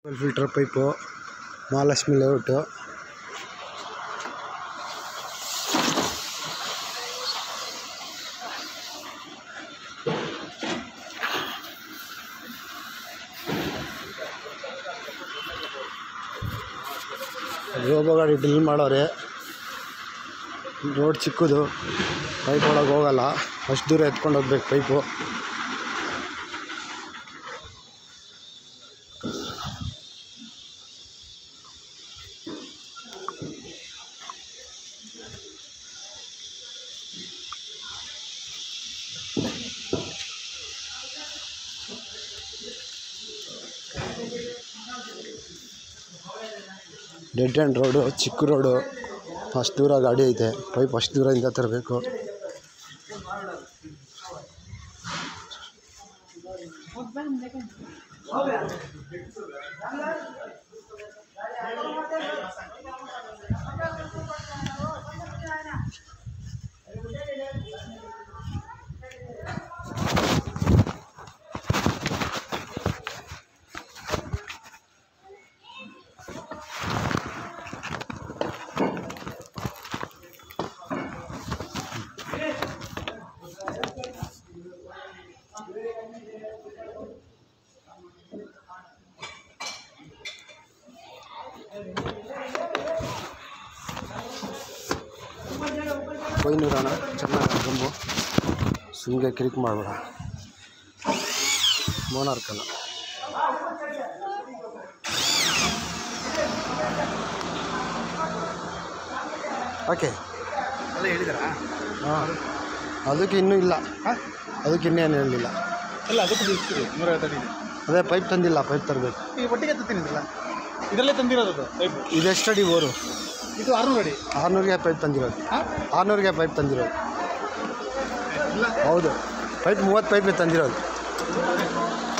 filter pipe Mahalakshmi layout robo ಗಾಡಿ drill ಮಾಡೋರೆ road ಚಿಕ್ಕದು ಪೈಪ್ ಒಳಗೆ ಹೋಗಲ್ಲ ಅಷ್ಟು ದೂರ ಎತ್ಕೊಂಡು ಹೋಗ್ಬೇಕು ಪೈಪು ಡೆಡ್ ಆ್ಯಂಡ್ ರೋಡು ಚಿಕ್ಕ ರೋಡು ಅಷ್ಟು ದೂರ ಗಾಡಿ ಐತೆ ಪೈಪ್ ಅಷ್ಟು ದೂರದಿಂದ ತರಬೇಕು ಕೊಯ್ನೂರಣ ಚೆನ್ನಾಗಿ ಗಂಬು ಸುಮ್ಮನೆ ಕಿರಿಕ್ ಮಾಡಬೇಡ ಮೋನಾರ್ಕಲ್ಲ ಓಕೆ ಎಲ್ಲ ಹೇಳಿದಾರಾ ಹಾಂ ಅದಕ್ಕೆ ಇನ್ನೂ ಇಲ್ಲ ಅದಕ್ಕೆ ಇನ್ನೇನು ಹೇಳಲಿಲ್ಲ ಅಲ್ಲ ಅದಕ್ಕೂ ಇರ್ತೀರಿ ನೂರ ಐವತ್ತಡಿ ಇದೆ ಅದೇ ಪೈಪ್ ತಂದಿಲ್ಲ ಪೈಪ್ ತರಬೇಕು ಈಗ ಒಟ್ಟಿಗೆ ತತ್ತೀನಿದ್ರಲ್ಲ ಇದರಲ್ಲೇ ತಂದಿರೋದು ಅದು ಪೈಪ್ ಇದೆಷ್ಟು ಅಡಿ ಬೋರು ಇದು ಆರುನೂರು ಅಡಿ ಆರುನೂರಿಗೆ ಪೈಪ್ ತಂದಿರೋದು ಹಾಂ ಆರುನೂರಿಗೆ ಪೈಪ್ ತಂದಿರೋದು ಇಲ್ಲ ಹೌದು ಪೈಪ್ ಮೂವತ್ತು ಪೈಪೇ ತಂದಿರೋದು